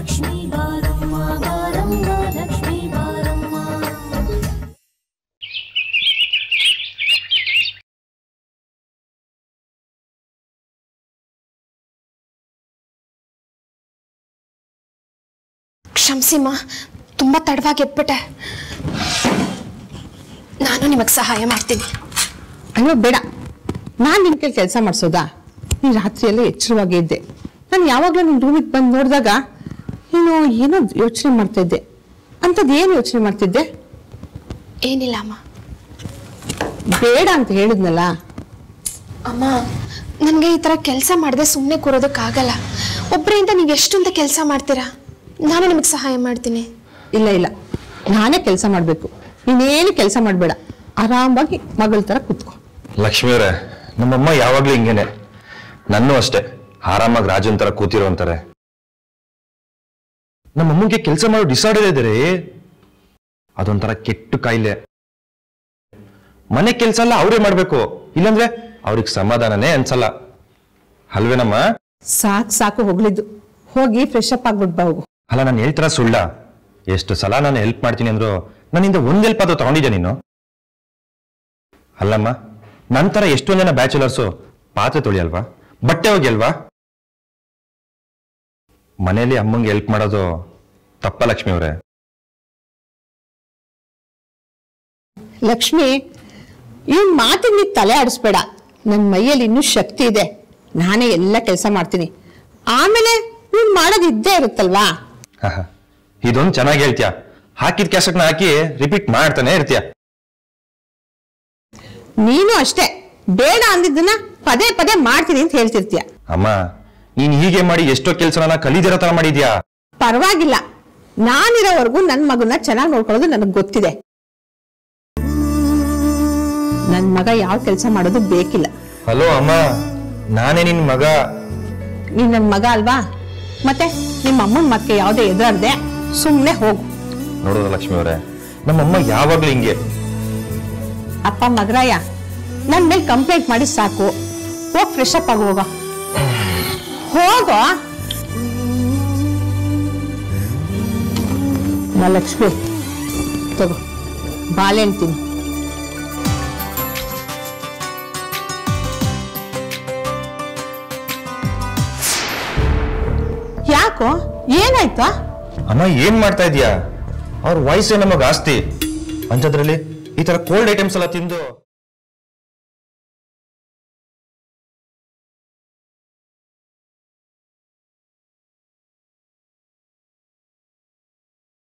ಲಕ್ಷ್ಮೀ ಬಾರಮ್ಮ ಬಾರಮ್ಮ ಲಕ್ಷ್ಮೀ ಬಾರಮ್ಮ ಕ್ಷಮಿಸಿಮ್ಮ ತುಂಬ ತಡವಾಗಿ ಎದ್ಬಿಟ್ಟೆ ನಾನು ನಿಮಗೆ ಸಹಾಯ ಮಾಡ್ತೀನಿ ಅಯ್ಯೋ ಬೇಡ ನಾನು ನಿನ್ ಕೈಲಿ ಕೆಲಸ ಮಾಡಿಸೋದಾ ನೀ ರಾತ್ರಿಯೆಲ್ಲ ಎಚ್ಚರವಾಗಿ ಇದ್ದೆ ನಾನು ಯಾವಾಗಲೂ ನಿನ್ನ ರೂಮಿಗೆ ಬಂದು ನೋಡಿದಾಗ ನೀನು ಏನೋ ಯೋಚನೆ ಮಾಡ್ತಾ ಇದ್ದೆ ಅಂಥದ್ದು ಏನು ಯೋಚನೆ ಮಾಡ್ತಿದ್ದೆ ಏನಿಲ್ಲ ಅಮ್ಮ ಬೇಡ ಅಂತ ಹೇಳಿದ್ನಲ್ಲ ಅಮ್ಮ ನನಗೆ ಈ ಥರ ಕೆಲಸ ಮಾಡದೆ ಸುಮ್ಮನೆ ಕೂರೋದಕ್ಕಾಗಲ್ಲ ಒಬ್ಬರಿಂದ ನೀವು ಎಷ್ಟು ಅಂತ ಕೆಲಸ ಮಾಡ್ತೀರಾ ನಾನು ನಿಮಗೆ ಸಹಾಯ ಮಾಡ್ತೀನಿ ಇಲ್ಲ ಇಲ್ಲ ನಾನೇ ಕೆಲಸ ಮಾಡಬೇಕು ನೀನೇನು ಕೆಲಸ ಮಾಡಬೇಡ ಆರಾಮಾಗಿ ಮಗಳ ಥರ ಕೂತ್ಕೊ ಲಕ್ಷ್ಮಿಯವರೇ ನಮ್ಮಮ್ಮ ಯಾವಾಗ್ಲೂ ಹಿಂಗೇನೆ ನನ್ನೂ ಅಷ್ಟೇ ಆರಾಮಾಗಿ ರಾಜನ್ ತರ ಕೂತಿರೋ ಅಂತಾರೆ ನಮ್ಮಮ್ಮಗೆ ಕೆಲಸ ಮಾಡೋ ಡಿಸಾರ್ಡರ್ ಇದೆ ರೀ ಅದೊಂಥರ ಕೆಟ್ಟ ಕಾಯಿಲೆ ಮನೆ ಕೆಲಸ ಎಲ್ಲ ಅವರೇ ಮಾಡ್ಬೇಕು ಇಲ್ಲಾಂದ್ರೆ ಅವ್ರಿಗೆ ಸಮಾಧಾನನೇ ಅನ್ಸಲ್ಲ ಅಲ್ವೇನಮ್ಮ ಸಾಕು ಸಾಕು ಹೋಗ್ಲಿದ್ದು ಹೋಗಿ ಫ್ರೆಶ್ ಅಪ್ ಆಗ್ಬಿಟ್ಟು ಬಾ ಹೋಗು ಅಲ್ಲ ನಾನು ಹೇಳ್ತಾರ ಸುಳ್ಳ ಎಷ್ಟು ಸಲ ನಾನು ಹೆಲ್ಪ್ ಮಾಡ್ತೀನಿ ಅಂದ್ರು ನನ್ನಿಂದ ಒಂದ್ ಹೆಲ್ಪ್ ಅದು ತಗೊಂಡಿದ್ಯಾ ನೀನು ಅಲ್ಲಮ್ಮ ನಂತರ ಎಷ್ಟೊಂದ್ ಜನ ಬ್ಯಾಚುಲರ್ಸು ಪಾತ್ರೆ ತೊಳಿಯಲ್ವಾ ಬಟ್ಟೆ ಒಗೆಯಲ್ವಾ ಮನೆಯಲ್ಲಿ ಅಮ್ಮಂಗೆ ಹೆಲ್ಪ್ ಮಾಡೋದು ತಪ್ಪ ಲಕ್ಷ್ಮಿ ಅವರೇ ಲಕ್ಷ್ಮಿ ಈ ಮಾತಿಗೆ ನೀ ತಲೆ ಆಡಿಸ್ಬೇಡ ನನ್ನ ಮೈಯಲ್ಲಿ ಇನ್ನೂ ಶಕ್ತಿ ಇದೆ ನಾನೇ ಎಲ್ಲ ಕೆಲಸ ಮಾಡ್ತೀನಿ ಆಮೇಲೆ ನೀನ್ ಮಾಡೋದು ಇದ್ದೇ ಇರುತ್ತಲ್ವಾ ಇದೊಂದು ಚೆನ್ನಾಗಿ ಹೇಳ್ತೀಯ ಹಾಕಿದ ಕ್ಯಾಸೆಟ್ನ ಹಾಕಿ ರಿಪೀಟ್ ಮಾಡ್ತಾನೆ ಇರ್ತೀಯ ನೀನು ಅಷ್ಟೇ ಬೇಡ ಅಂದಿದ್ದನ್ನ ಪದೇ ಪದೇ ಮಾಡ್ತೀನಿ ಅಂತ ಹೇಳ್ತಿರ್ತೀಯ ಅಮ್ಮ ನೀನ್ ಹೀಗೆ ಮಾಡಿ ಎಷ್ಟೋ ಕೆಲಸನ ಕಲಿದಿರೋ ತರ ಮಾಡಿದ್ಯಾ ಪರವಾಗಿಲ್ಲ ನಾನಿರೋವರೆಗೂ ನನ್ನ ಮಗನ ಚೆನ್ನಾಗಿ ನೋಡ್ಕೊಳ್ಳೋದು ನನಗೆ ಗೊತ್ತಿದೆ ನನ್ನ ಮಗ ಯಾವ ಕೆಲಸ ಮಾಡೋದು ಬೇಕಿಲ್ಲ ಹಲೋ ಅಮ್ಮ ನಾನೇ ನಿನ್ ಮಗ ನೀನ್ ನನ್ನ ಮಗ ಅಲ್ವಾ ಮತ್ತೆ ನಿಮ್ಮ ಅಮ್ಮನ ಮಕ್ಕೆ ಯಾವುದೇ ಎದುರಾರ್ದೆ ಸುಮ್ಮನೆ ಹೋಗು ನೋಡೋದ ಲಕ್ಷ್ಮಿ ಅವರೇ ನಮ್ಮಮ್ಮ ಯಾವಾಗ್ಲೂ ಹಿಂಗೆ ಅಪ್ಪ ಮಗರಾಯ ನನ್ನ ಮೇಲೆ ಕಂಪ್ಲೇಂಟ್ ಮಾಡಿ ಸಾಕು ಹೋಗ್ ಫ್ರೆಶ್ ಅಪ್ ಆಗಿ ಹೋಗ ಹೋಗೋ ನಾ ಲಕ್ಷ್ಮಿ ತಗೋ ಬಾಳೆಹಣ್ಣು ತಿನ್ನು ಯಾಕೋ ಏನಾಯ್ತು ಅಮ್ಮ ಏನ್ ಮಾಡ್ತಾ ಇದೀಯಾ ಅವ್ರ ವಯಸ್ಸೇ ನಮಗ್ ಆಸ್ತಿ ಅಂಥದ್ರಲ್ಲಿ ಈ ತರ ಕೋಲ್ಡ್ ಐಟಮ್ಸ್ ಎಲ್ಲ ತಿಂದು